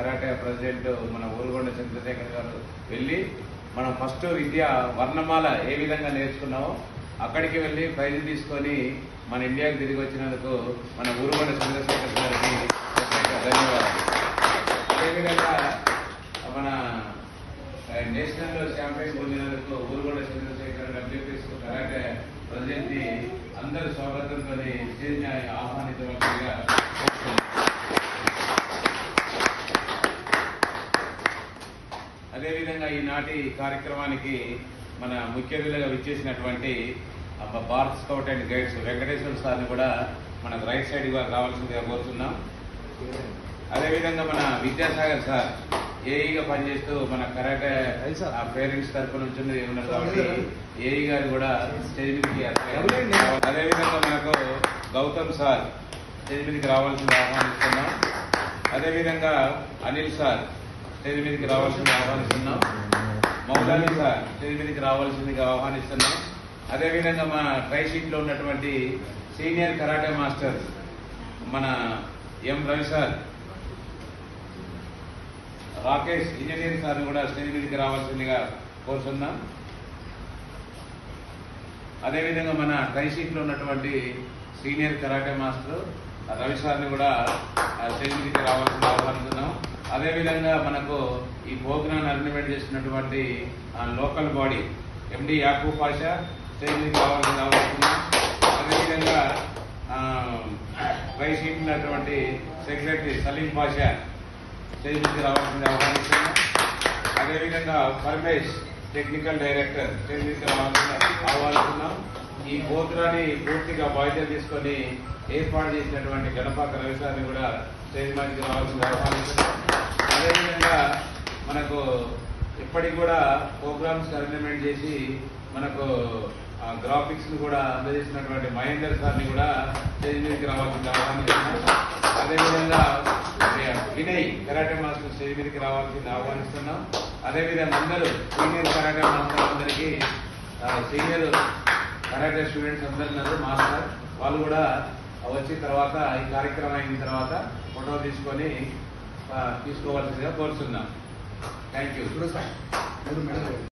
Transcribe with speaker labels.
Speaker 1: Karate president మన ఊరుగొండ చంద్రశేఖర్ గారు వెళ్ళి మనం ఫస్ట్ విద్య వర్ణమాల ఏ విధంగా నేర్చుకున్నామో అక్కడికి వెళ్ళి ప్రైజ్ తీసుకొని మన ఇండియాకి తిరిగి వచ్చినందుకు మన ఊరుగొండ చంద్రశేఖర్ గారికి ప్రత్యేక ధన్యవాదాలు అదేవిధంగా మన ఆ, నేషనల్ ఛాంపియన్ పొందినందుకు Urugonda Chandrashekar WPS karate president ని అందరి స్వాగతంతో స్టేజ్ ని ఆహ్వానించవలసిందిగా కోరుతున్నాను. అదేవిధంగా ఈనాటి కార్యక్రమానికి మన ముఖ్య అతిథిగా విచ్చేసినటువంటి అబ్బ Bharat scout and guides Venkateswara సార్ని కూడా మనకు రైట్ సైడ్ గా రావాల్సిందిగా కోరుతున్నాం అదేవిధంగా మన విద్యాసాగర్ సార్ ఏఈగా పనిచేస్తూ మన కరాటే పేరెంట్స్ తరపు నుంచి ఉన్నారు కాబట్టి ఏఈ గారు కూడా స్టేజ్ మీదకి అదేవిధంగా మనకు గౌతమ్ సార్ స్టేజ్ మీదకి రావాల్సింది ఆహ్వానిస్తున్నాం అదేవిధంగా అనిల్ సార్ స్టేజ్ మీదకి రావాల్సింది ఆహ్వానిస్తున్నాం మౌలాలి సార్ స్టేజ్ మీదకి రావాల్సిందిగా ఆహ్వానిస్తున్నాం అదేవిధంగా మన ట్రై షీట్ లో ఉన్నటువంటి సీనియర్ కరాటే మాస్టర్ మన M Ravi sir Rakesh engineer sir కూడా స్టేజ్ మీదకి రావాల్సిందిగా కోరుతున్నాం అదేవిధంగా మన ట్రై షీట్ లో ఉన్నటువంటి సీనియర్ కరాటే మాస్టర్ రవి సార్ని కూడా ఆ, స్టేజ్ మీదకి రావాల్సింది ఆహ్వానిస్తున్నాం అదేవిధంగా మనకు ఈ ప్రోగ్రామ్ అరేంజ్మెంట్ చేసినటువంటి ఆ, local body MD Yakub Pasha stage మీదకి రావాల్సింది ఆహ్వానిస్తున్నాం అదేవిధంగా ఆ, ట్రై షీట్ ఉన్నటువంటి సెక్రటరీ సలీం పాషా స్టేజ్ మీదకి రావాల్సింది ఆహ్వానిస్తున్నాం అదేవిధంగా పరమేష్ టెక్నికల్ డైరెక్టర్ స్టేజ్ మీదకి రావాల్సిన ఆహ్వానిస్తున్నాం ఈ గోత్రాన్ని పూర్తిగా బాధ్యత తీసుకొని ఏర్పాటు చేసినటువంటి గణపాక రవి సార్ని కూడా స్టేజ్ మీదకి రావాల్సింది ఆహ్వానిస్తున్నాం అదేవిధంగా మనకు ఇప్పటికి కూడా ప్రోగ్రామ్స్ అరేంజ్మెంట్ చేసి మనకు గ్రాఫిక్స్ ని కూడా అందజేసినటువంటి మహేందర్ సార్ని కూడా స్టేజ్ మీదకి రావాల్సింది ఆహ్వానిస్తున్నాం అదేవిధంగా వినయ్ కరాటే మాస్టర్ స్టేజ్ మీదకి రావాల్సింది ఆహ్వానిస్తున్నాం అదేవిధంగా అందరూ సీనియర్ కరాటే మాస్టర్ అందరికీ ఆ, సీనియర్ కరాటే స్టూడెంట్స్ అందరు ఉన్నారు మాస్టర్ వాళ్ళు కూడా వచ్చిన తర్వాత ఈ కార్యక్రమం అయిన తర్వాత ఫోటో తీసుకొని ఆ, తీసుకోవాల్సిందిగా కోరుతున్నాం థ్యాంక్ యూ